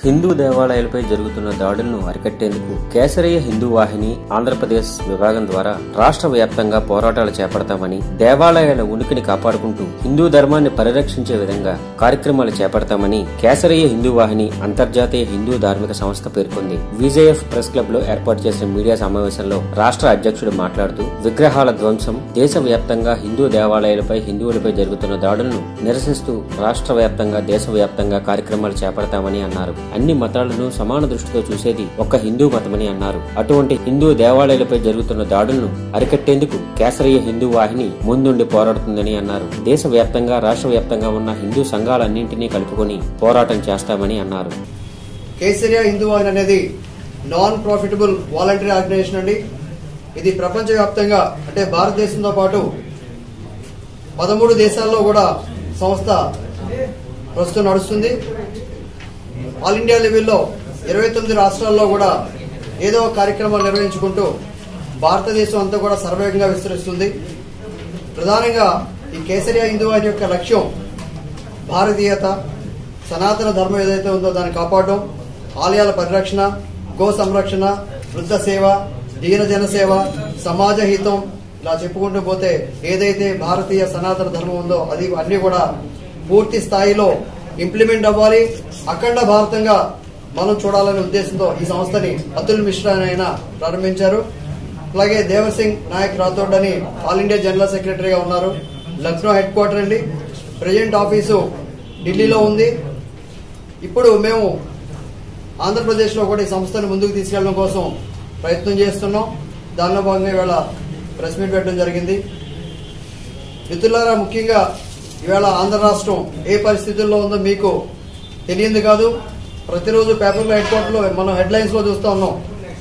హిందూ దేవాలయాలపై జరుగుతున్న దాడులను అరికట్టేందుకు కేసరయ్య హిందూ వాహిని ఆంధ్రప్రదేశ్ విభాగం ద్వారా రాష్ట్ర వ్యాప్తంగా పోరాటాలు చేపడతామని దేవాలయాల ఉనికిని కాపాడుకుంటూ హిందూ ధర్మాన్ని పరిరక్షించే విధంగా కార్యక్రమాలు చేపడతామని కేసరయ్య హిందూ వాహిని అంతర్జాతీయ హిందూ ధార్మిక సంస్థ పేర్కొంది విజేఎఫ్ ప్రెస్ క్లబ్ లో ఏర్పాటు చేసిన మీడియా సమావేశంలో రాష్ట్ర అధ్యక్షుడు మాట్లాడుతూ విగ్రహాల ధ్వంసం దేశ వ్యాప్తంగా హిందూ దేవాలయాలపై హిందువులపై జరుగుతున్న దాడులను నిరసిస్తూ రాష్ట్ర వ్యాప్తంగా దేశవ్యాప్తంగా కార్యక్రమాలు చేపడతామని అన్నారు అన్ని మతాలను సమాన దృష్టితో చూసేది ఒక్క హిందూ మతమని అన్నారు అటువంటి హిందూ దేవాలయాలపై జరుగుతున్న దాడులను అరికట్టేందుకు కేసరయ్య హిందూ వాహిని ముందుండి పోరాడుతుందని అన్నారు దేశ వ్యాప్తంగా రాష్ట్ర వ్యాప్తంగా ఉన్న హిందూ సంఘాలన్నింటినీ కలుపుకొని పోరాటం చేస్తామని అన్నారు కేసరియా హిందూ వాహిని అనేది నాన్ ప్రాఫిటబుల్ వాలంటరీ ఆర్గనైజేషన్ అండి ఇది ప్రపంచవ్యాప్తంగా అంటే భారతదేశంతో పాటు పదమూడు దేశాల్లో కూడా సంస్థ ప్రస్తుతం నడుస్తుంది ఆల్ ఇండియా లెవెల్లో ఇరవై తొమ్మిది రాష్ట్రాల్లో కూడా ఏదో ఒక కార్యక్రమాలు నిర్వహించుకుంటూ భారతదేశం అంతా కూడా సర్వేగంగా విస్తరిస్తుంది ప్రధానంగా ఈ కేసరియా హిందూ వాహిని యొక్క లక్ష్యం భారతీయత సనాతన ధర్మం ఏదైతే ఉందో దాన్ని కాపాడడం ఆలయాల పరిరక్షణ గో సంరక్షణ వృద్ధ సేవ దీన జన సేవ సమాజ హితం ఇలా చెప్పుకుంటూ పోతే ఏదైతే భారతీయ సనాతన ధర్మం ఉందో అది అన్ని కూడా పూర్తి స్థాయిలో ఇంప్లిమెంట్ అవ్వాలి అఖండ భారతంగా మనం చూడాలనే ఉద్దేశంతో ఈ సంస్థని అతుల్ మిశ్రా అని ఆయన ప్రారంభించారు అలాగే దేవసింగ్ నాయక్ రాథోడ్ అని ఆల్ ఇండియా జనరల్ సెక్రటరీగా ఉన్నారు లక్నో హెడ్ క్వార్టర్ అండి ప్రెసిడెంట్ ఆఫీసు ఢిల్లీలో ఉంది ఇప్పుడు మేము ఆంధ్రప్రదేశ్లో కూడా ఈ సంస్థను ముందుకు తీసుకెళ్ళడం కోసం ప్రయత్నం చేస్తున్నాం దానిలో భాగంగా ఇవాళ ప్రెస్ మీట్ పెట్టడం జరిగింది మిత్రులారా ముఖ్యంగా ఇవాళ ఆంధ్ర రాష్ట్రం ఏ పరిస్థితుల్లో ఉందో మీకు తెలియంది కాదు ప్రతిరోజు పేపర్లో హెడ్ క్వార్టర్లో మనం హెడ్లైన్స్ లో చూస్తా ఉన్నాం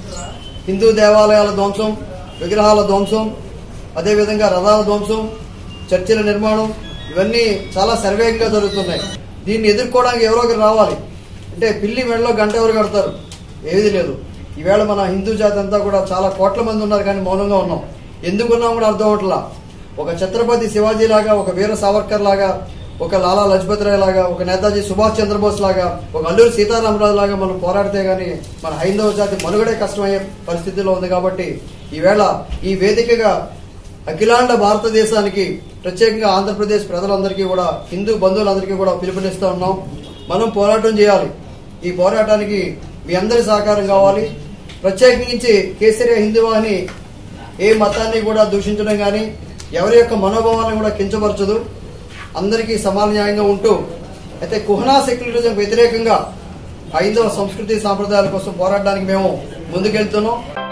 హిందూ దేవాలయాల ధ్వంసం విగ్రహాల ధ్వంసం అదేవిధంగా రథాల ధ్వంసం చర్చిల నిర్మాణం ఇవన్నీ చాలా సర్వేగంగా జరుగుతున్నాయి దీన్ని ఎదుర్కోవడానికి ఎవరో ఒకరు రావాలి అంటే పిల్లి మెడలో గంట ఎవరు కడతారు ఏది లేదు ఈవేళ మన హిందూ జాతి అంతా కూడా చాలా కోట్ల మంది ఉన్నారు కానీ మౌనంగా ఉన్నాం ఎందుకున్నాం కూడా అర్థం అవట్లా ఒక ఛత్రపతి శివాజీ లాగా ఒక వీర సావర్కర్ లాగా ఒక లాలా లజపత్ రాయ్ లాగా ఒక నేతాజీ సుభాష్ చంద్రబోస్ లాగా ఒక అల్లూరి సీతారామరాజు లాగా మనం పోరాడితే గానీ మన హైందవ జాతి మనుగడే కష్టమయ్యే పరిస్థితిలో ఉంది కాబట్టి ఈవేళ ఈ వేదికగా అఖిలాండ భారతదేశానికి ప్రత్యేకంగా ఆంధ్రప్రదేశ్ ప్రజలందరికీ కూడా హిందూ బంధువులందరికీ కూడా పిలుపునిస్తూ ఉన్నాం మనం పోరాటం చేయాలి ఈ పోరాటానికి మీ అందరి సహకారం కావాలి ప్రత్యేకించి కేసరియా హిందూ వాహిని ఏ మతాన్ని కూడా దూషించడం కానీ ఎవరి యొక్క మనోభావాలను కూడా కించపరచదు అందరికీ సమాన న్యాయంగా ఉంటూ అయితే కుహనా సెక్యులరిజం వ్యతిరేకంగా హైందవ సంస్కృతి సాంప్రదాయాల కోసం పోరాడడానికి మేము ముందుకెళ్తున్నాం